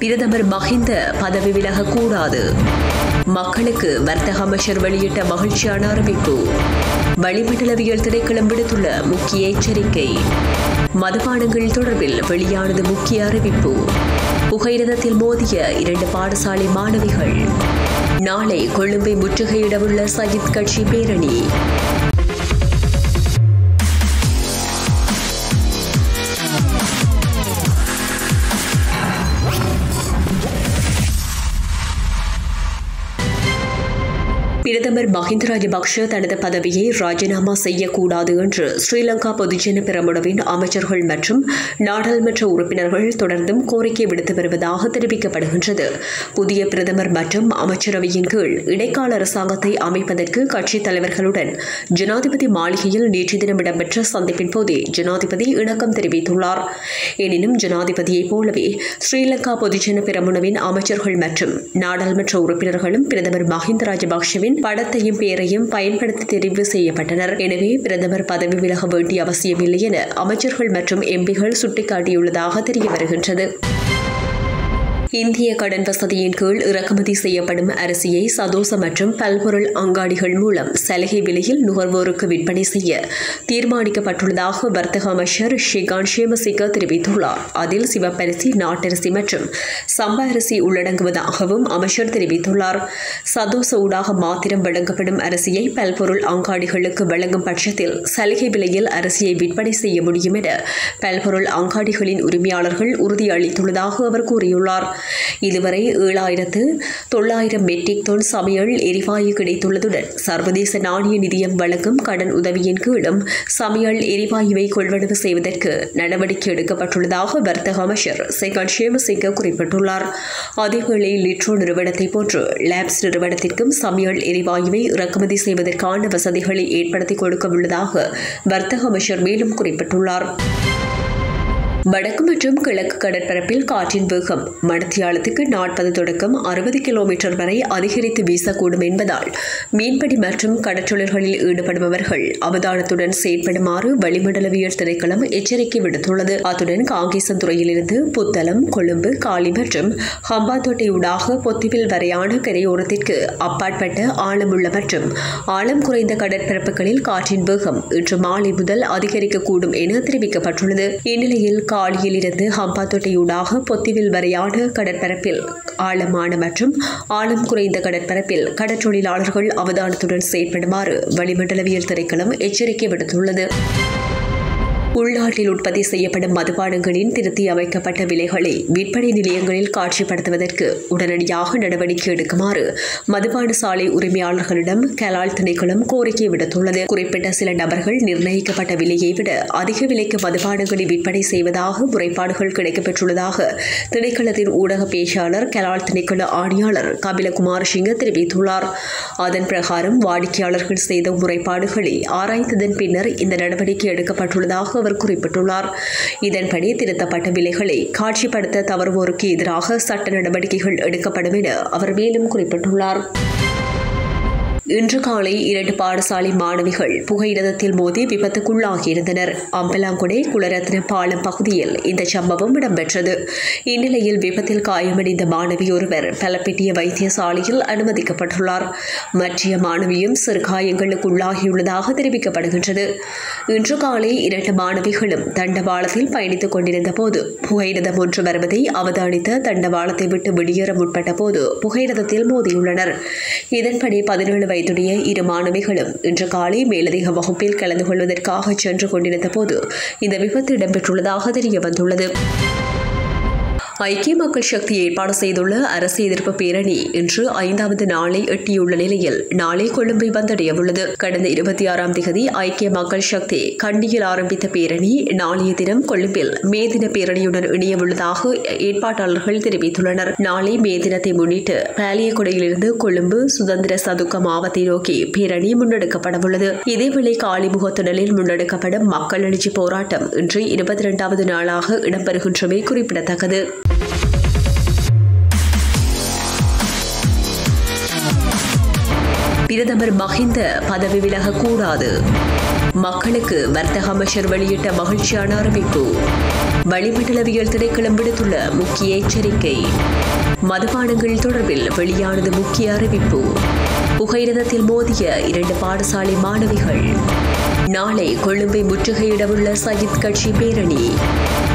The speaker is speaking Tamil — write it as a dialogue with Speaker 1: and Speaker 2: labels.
Speaker 1: பிரதமர் மஹிந்த பதவி விலகக்கூடாது மக்களுக்கு வர்த்தக அமைச்சர் வெளியிட்ட மகிழ்ச்சியான அறிவிப்பு வளிமண்டலவியல் திணைக்களம் விடுத்துள்ள முக்கிய எச்சரிக்கை மதுபானங்கள் தொடர்பில் வெளியானது முக்கிய அறிவிப்பு புகையிரதத்தில் மோதிய இரண்டு பாடசாலை மாணவிகள் நாளை கொழும்பை முற்றுகையிடவுள்ள சயித் கட்சி பேரணி பிரதமர் மஹிந்த ராஜபக்ஷ தனது பதவியை ராஜினாமா செய்யக்கூடாது என்று ஸ்ரீலங்கா பொதுஜன பெரமுனவின் அமைச்சர்கள் மற்றும் நாடாளுமன்ற உறுப்பினர்கள் தொடர்ந்தும் கோரிக்கை விடுத்து வருவதாக தெரிவிக்கப்படுகின்றது புதிய பிரதமர் மற்றும் அமைச்சரவையின் கீழ் இடைக்கால அரசாங்கத்தை அமைப்பதற்கு கட்சித் தலைவர்களுடன் ஜனாதிபதி மாளிகையில் நேற்று தினம் இடம்பெற்ற சந்திப்பின் போதே ஜனாதிபதி இணக்கம் தெரிவித்துள்ளார் எனினும் ஜனாதிபதியைப் போலவே ஸ்ரீலங்கா பொதுஜன பெரமுனவின் அமைச்சர்கள் மற்றும் நாடாளுமன்ற உறுப்பினர்களும் பிரதமர் மஹிந்த ராஜபக்ஷவின் படத்தையும் பெயரையும் பயன்படுத்தி தெரிவு செய்யப்பட்டனர் எனவே பிரதமர் பதவி விலக வேண்டிய அவசியமில்லை என அமைச்சர்கள் மற்றும் எம்பிகள் சுட்டிக்காட்டியுள்ளதாக தெரிய வருகின்றது இந்திய கடன் வசதியின் கீழ் இறக்குமதி செய்யப்படும் அரிசியை சதோச மற்றும் பல்பொருள் அங்காடிகள் மூலம் சலுகை விலையில் நுகர்வோருக்கு விற்பனை செய்ய தீர்மானிக்கப்பட்டுள்ளதாக வர்த்தக அமைச்சர் ஷிகான் ஷேமசிக தெரிவித்துள்ளார் அதில் சிவப்பரிசி நாட்டரிசி மற்றும் சம்பா அரிசி உள்ளடங்குவதாகவும் அமைச்சர் தெரிவித்துள்ளார் சதோச ஊடாக மாத்திரம் வழங்கப்படும் அரிசியை பல்பொருள் அங்காடிகளுக்கு வழங்கும் பட்சத்தில் சலுகை விலையில் அரிசியை விற்பனை செய்ய முடியும் என பல்பொருள் அங்காடிகளின் உரிமையாளர்கள் உறுதியளித்துள்ளதாக அவர் கூறியுள்ளார் இதுவரை ஏழாயிரத்து தொள்ளாயிரம் மெட்ரிக் டன் சமையல் எரிவாயு கிடைத்துள்ளதுடன் சர்வதேச நாணய நிதியம் வழங்கும் கடன் உதவியின் கீழும் சமையல் எரிவாயுவை கொள்வனவு செய்வதற்கு நடவடிக்கை எடுக்கப்பட்டுள்ளதாக வர்த்தக அமைச்சர் சேகன் ஷேமசிங்க குறிப்பிட்டுள்ளார் அதேவேளை லிட்ரோ நிறுவனத்தை போன்று லேப்ஸ் நிறுவனத்திற்கும் சமையல் எரிவாயுவை இறக்குமதி செய்வதற்கான வசதிகளை ஏற்படுத்தி கொடுக்க உள்ளதாக வர்த்தக அமைச்சர் மேலும் குறிப்பிட்டுள்ளார் வடக்கு மற்றும் கிழக்கு கடற்பரப்பில் காற்றின் வேகம் மணத்தியாலத்துக்கு நாற்பது தொடக்கம் அறுபது கிலோமீட்டர் வரை அதிகரித்து வீசக்கூடும் என்பதால் மீன்பிடி மற்றும் கடற்றொழில்களில் ஈடுபடுபவர்கள் அவதானத்துடன் செயற்படுமாறு வளிமண்டலவியல் திணைக்களம் எச்சரிக்கை விடுத்துள்ளது அத்துடன் காங்கேசந்துறையிலிருந்து புத்தளம் கொழும்பு காலி மற்றும் ஹம்பாந்தோட்டை ஊடாக பொத்திவில் வரையான கரையோரத்திற்கு அப்பாற்பட்ட ஆழமுள்ள மற்றும் ஆழம் குறைந்த கடற்பரப்புகளில் காற்றின் வேகம் இன்று மாலை முதல் அதிகரிக்கக்கூடும் என தெரிவிக்கப்பட்டுள்ளது இந்நிலையில் காலியில் இருந்து ஹம்பாத்தொட்டையூடாக பொத்திவில் வரையான கடற்பரப்பில் ஆழமான மற்றும் ஆழம் குறைந்த கடற்பரப்பில் கடற்றொழிலாளர்கள் அவதானத்துடன் செயற்படுமாறு வளிமண்டலவியல் திணைக்களம் எச்சரிக்கை விடுத்துள்ளது உள்நாட்டில் உற்பத்தி செய்யப்படும் மதுபானங்களின் திருத்தி அமைக்கப்பட்ட விலைகளை விற்பனை நிலையங்களில் காட்சிப்படுத்துவதற்கு உடனடியாக நடவடிக்கை எடுக்குமாறு மதுபான சாலை உரிமையாளர்களிடம் கலால் திணைக்களம் கோரிக்கை விடுத்துள்ளது குறிப்பிட்ட சில நபர்கள் நிர்ணயிக்கப்பட்ட விலையை விட அதிக விலைக்கு மதுபானங்களை விற்பனை செய்வதாக முறைப்பாடுகள் கிடைக்கப்பெற்றுள்ளதாக திணைக்களத்தின் ஊடக பேச்சாளர் கலால் திணைக்கள ஆணையாளர் கபிலகுமார் சிங்க தெரிவித்துள்ளார் அதன் பிரகாரம் வாடிக்கையாளர்கள் செய்த முறைப்பாடுகளை ஆராய்ந்ததன் பின்னர் இந்த நடவடிக்கை எடுக்கப்பட்டுள்ளதாக அவர் குறிப்பிட்டுள்ளார் இதன்படி திருத்தப்பட்ட விலைகளை காட்சிப்படுத்த தவறுவோருக்கு எதிராக சட்ட நடவடிக்கைகள் எடுக்கப்படும் என அவர் மேலும் குறிப்பிட்டுள்ளார் இன்று காலை இரண்டு பாடசாலை மாணவிகள் புகையிரதத்தில் மோதி விபத்துக்குள்ளாகியிருந்தனர் அம்பலாங்குடை குலரத்ன பாலம் பகுதியில் இந்த சம்பவம் இடம்பெற்றது இந்நிலையில் விபத்தில் காயமடைந்த மாணவி ஒருவர் பலப்பெட்டிய வைத்தியசாலையில் அனுமதிக்கப்பட்டுள்ளார் மற்ற மாணவியும் சிறு காயங்களுக்குள்ளாகியுள்ளதாக தெரிவிக்கப்படுகின்றது இன்று காலை இரண்டு மாணவிகளும் தண்டவாளத்தில் பயணித்துக் கொண்டிருந்த போது புகையிரதம் ஒன்று வருவதை அவதானித்த தண்டவாளத்தை விட்டு வெளியேற முற்பட்ட போது புகையிரதத்தில் மோதியுள்ளனர் இதன்படி பதினேழு வயதுடைய இரு மாணவிகளும் இன்று காலை மேலதிக வகுப்பில் கலந்து கொள்வதற்காக சென்று கொண்டிருந்த போது இந்த விபத்து இடம்பெற்றுள்ளதாக தெரிய வந்துள்ளது ஐக்கிய மக்கள் சக்தி ஏற்பாடு செய்துள்ள அரசு எதிர்ப்பு பேரணி இன்று ஐந்தாவது நாளை எட்டியுள்ள நிலையில் நாளை கொழும்பை வந்தடைய உள்ளது கடந்த இருபத்தி ஆறாம் தேதி ஐக்கிய மக்கள் சக்தி கண்டியில் ஆரம்பித்த பேரணி நாளைய தினம் கொழும்பில் மே தின பேரணியுடன் இணையவுள்ளதாக ஏற்பாட்டாளர்கள் தெரிவித்துள்ளனர் நாளை மே தினத்தை முன்னிட்டு பாலியகுடையிலிருந்து கொழும்பு சுதந்திர சதுக்க மாவத்தை நோக்கி பேரணி முன்னெடுக்கப்படவுள்ளது இதேவேளை காலிமுகத்திடலில் முன்னெடுக்கப்படும் மக்கள் எழுச்சி போராட்டம் இன்று இருபத்தி இரண்டாவது நாளாக இடம்பெறுகின்றமை குறிப்பிடத்தக்கது பிரதமர் மஹிந்த பதவி விலகக்கூடாது மக்களுக்கு வர்த்தக அமைச்சர் வெளியிட்ட மகிழ்ச்சியான அறிவிப்பு வளிமண்டலவியல் திணைக்களம் விடுத்துள்ள முக்கிய எச்சரிக்கை மதுபானங்கள் தொடர்பில் வெளியானது முக்கிய அறிவிப்பு புகையிரதத்தில் மோதிய இரண்டு பாடசாலை மாணவிகள் நாளை கொழும்பை முற்றுகையிடவுள்ள சயித் கட்சி பேரணி